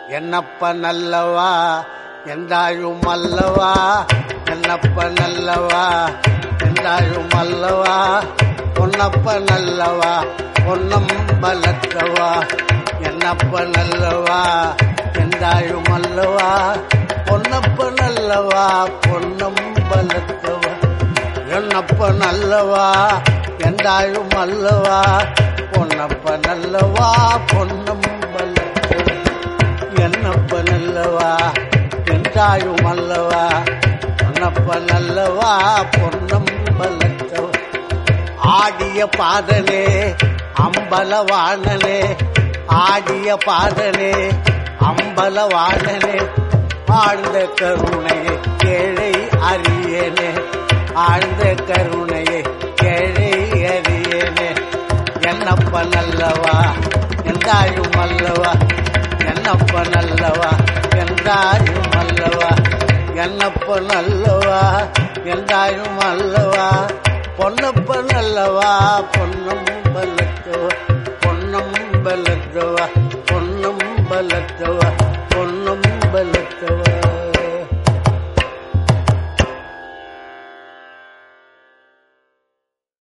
என்னப்ப நல்லவா என்றாயும் அல்லவா என்னப்ப நல்லவா என்றாயும் அல்லவா பொன்னப்ப நல்லவா பொன்னம் பலத்தவா என்னப்ப நல்லவா என்றாயும் அல்லவா பொன்னப்ப நல்லவா பொன்னம் பலத்தவா என்னப்ப நல்லவா என்றாயும் அல்லவா பொன்னப்ப நல்லவா பொன்னம் பலத்தவா என்னப்ப நல்லவா என்றாயும் அல்லவா பொன்னப்ப நல்லவா பொன்னம் பலத்தவா ஆடிய பாதனே அம்பலவாணனே ஆடிய பாதனே அம்பலவாணனே ஆழ்ந்த கருணையை கேழை அறியேனே ஆழ்ந்த கருணையை கேழை அறியேனே என்னப்ப நல்லவா என்றாயும் அல்லவா என்னப்ப நல்லவா என்றாயும் அல்லவா என்னப்ப நல்லவா என்றாயும் அல்லவா பொன்னப்ப நல்லவா பொன்னம்